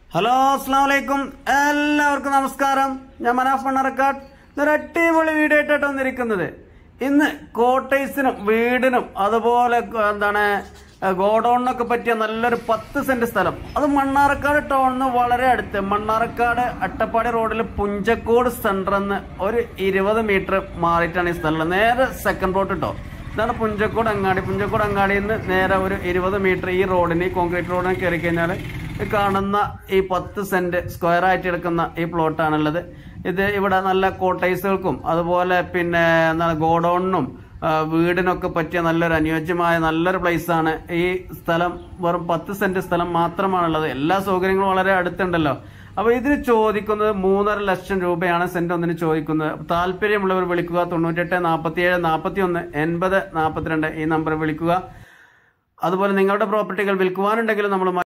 hello അസ്സാം വലൈക്കും എല്ലാവർക്കും നമസ്കാരം ഞാൻ മനാഫ് മണ്ണറക്കാട് ഇതൊരു അടിപൊളി വീഡിയോ ആയിട്ടാണ് വന്നിരിക്കുന്നത് ഇന്ന് കോട്ടേഴ്സിനും വീടിനും അതുപോലെ എന്താണ് ഗോഡൌണിനൊക്കെ പറ്റിയ നല്ലൊരു പത്ത് സെന്റ് സ്ഥലം അത് മണ്ണാർക്കാട് ടൗണിന് വളരെ അടുത്ത് മണ്ണാർക്കാട് അട്ടപ്പാടി റോഡിൽ പുഞ്ചക്കോട് സെന്ററിന്ന് ഒരു ഇരുപത് മീറ്റർ മാറിയിട്ടാണ് ഈ സ്ഥലം നേരെ സെക്കൻഡ് റോഡ് കേട്ടോ ഇതാണ് പുഞ്ചക്കോട് അങ്ങാടി പുഞ്ചക്കോട് അങ്ങാടിയിൽ നിന്ന് നേരെ ഒരു ഇരുപത് മീറ്റർ ഈ റോഡിന് ഈ കോൺക്രീറ്റ് റോഡിന് കയറി കഴിഞ്ഞാൽ ഈ കാണുന്ന ഈ പത്ത് സെന്റ് സ്ക്വയർ ആയിട്ട് എടുക്കുന്ന ഈ പ്ലോട്ടാണുള്ളത് ഇത് ഇവിടെ നല്ല കോട്ടേഴ്സുകൾക്കും അതുപോലെ പിന്നെ എന്താണ് ഗോഡൌണിനും ആ, വീടിനൊക്കെ പറ്റിയ നല്ലൊരു അനുയോജ്യമായ നല്ലൊരു പ്ലേസ് ആണ് ഈ സ്ഥലം വെറും പത്ത് സെന്റ് സ്ഥലം മാത്രമാണുള്ളത് എല്ലാ സൗകര്യങ്ങളും വളരെ അടുത്തുണ്ടല്ലോ അപ്പൊ ഇതിന് ചോദിക്കുന്നത് മൂന്നര ലക്ഷം രൂപയാണ് സെന്റ് ഒന്നിന് ചോദിക്കുന്നത് അപ്പൊ താല്പര്യമുള്ളവർ വിളിക്കുക തൊണ്ണൂറ്റെട്ട് നാൽപ്പത്തിയേഴ് നാൽപ്പത്തി ഒന്ന് എൺപത് നാൽപ്പത്തിരണ്ട് ഈ നമ്പർ വിളിക്കുക അതുപോലെ നിങ്ങളുടെ പ്രോപ്പർട്ടികൾ വിൽക്കുവാനുണ്ടെങ്കിൽ നമ്മൾ